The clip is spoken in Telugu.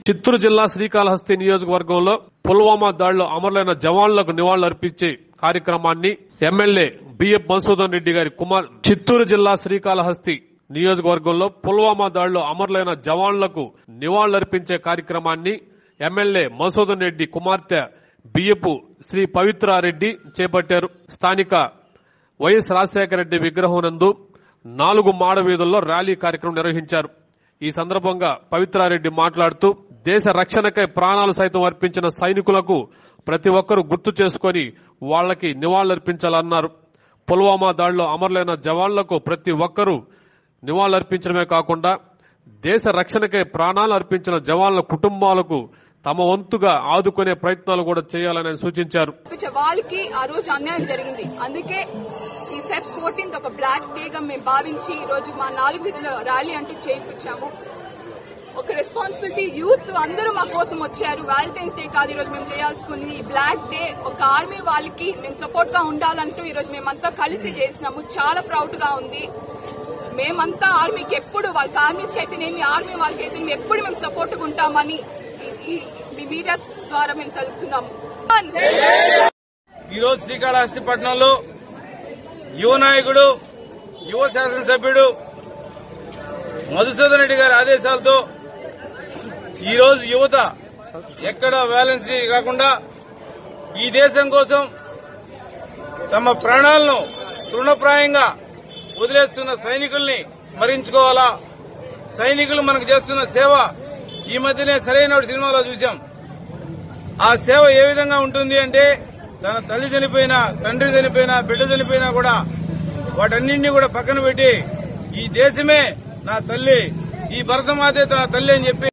చిత్తూరు జిల్లా శ్రీకాళహస్తి నియోజకవర్గంలో పుల్వామా దాడిలో అమరులైన జవాన్లకు నివాళులర్పించే కార్యక్రమాన్ని ఎమ్మెల్యే బిఎఫ్ మధుసూదన్ రెడ్డి గారి కుమార్ చిత్తూరు జిల్లా శ్రీకాళహస్తి నియోజకవర్గంలో పుల్వామా దాడిలో అమరులైన జవాన్లకు నివాళులర్పించే కార్యక్రమాన్ని ఎమ్మెల్యే మధుసూదన్ రెడ్డి కుమార్తె బియ్యపు శ్రీ పవిత్రారెడ్డి చేపట్టారు స్థానిక వైఎస్ రాజశేఖర రెడ్డి విగ్రహం నందు నాలుగు మాడ వీధుల్లో ర్యాలీ కార్యక్రమం నిర్వహించారు ఈ సందర్భంగా పవిత్రారెడ్డి మాట్లాడుతూ దేశ రక్షణకై ప్రాణాలు సైతం అర్పించిన సైనికులకు ప్రతి ఒక్కరూ గుర్తు చేసుకొని వాళ్ళకి నివాళులర్పించాలన్నారు పుల్వామా దాడిలో అమరులైన జవాన్లకు ప్రతి ఒక్కరూ నివాళులర్పించడమే కాకుండా దేశ రక్షణకై ప్రాణాలు అర్పించిన జవాన్ల కుటుంబాలకు తమ వంతుగా ఆదుకునే ప్రయత్నాలు కూడా చేయాలని ఆయన సూచించారు చూపించే వాళ్ళకి ఆ రోజు అన్యాయం జరిగింది అందుకే ఈ ఫెబ్ ఫోర్టీన్త్ ఒక బ్లాక్ డే గా మేము భావించి ఈ రోజు మా నాలుగు విధుల ర్యాలీ అంటూ చేయించాము ఒక రెస్పాన్సిబిలిటీ యూత్ అందరూ మా కోసం వచ్చారు వ్యాలంటైన్స్ డే కాదు ఈ రోజు మేము చేయాల్సుకుంది ఈ బ్లాక్ డే ఒక ఆర్మీ వాళ్ళకి మేము సపోర్ట్ గా ఉండాలంటూ ఈ రోజు మేమంతా కలిసి చేసినాము చాలా ప్రౌడ్ గా ఉంది మేమంతా ఆర్మీకి ఎప్పుడు వాళ్ళ ఫ్యామిలీస్కి అయితేనేమి ఆర్మీ వాళ్ళకి అయితే ఎప్పుడు మేము సపోర్ట్ ఉంటామని ఈ- ఈ మీ మీడియా ద్వారా మేము తెలుపుతున్నాము ఈ రోజు శ్రీకాళహస్తి పట్టణంలో యువ నాయకుడు యువ శాసనసభ్యుడు మధుసూదన్ రెడ్డి గారి ఆదేశాలతో ఈ రోజు యువత ఎక్కడ వ్యాలెన్స్ కాకుండా ఈ దేశం కోసం తమ ప్రాణాలను తృణప్రాయంగా వదిలేస్తున్న సైనికుల్ని స్మరించుకోవాలా సైనికులు మనకు చేస్తున్న సేవ ఈ మధ్యనే సరైన ఒకటి సినిమాలో చూశాం ఆ సేవ ఏ విధంగా ఉంటుంది అంటే తన తల్లి చనిపోయినా తండ్రి చనిపోయినా బిడ్డ చనిపోయినా కూడా వాటన్నింటినీ కూడా పక్కన పెట్టి ఈ దేశమే నా తల్లి ఈ భరతమాతే నా తల్లి అని చెప్పి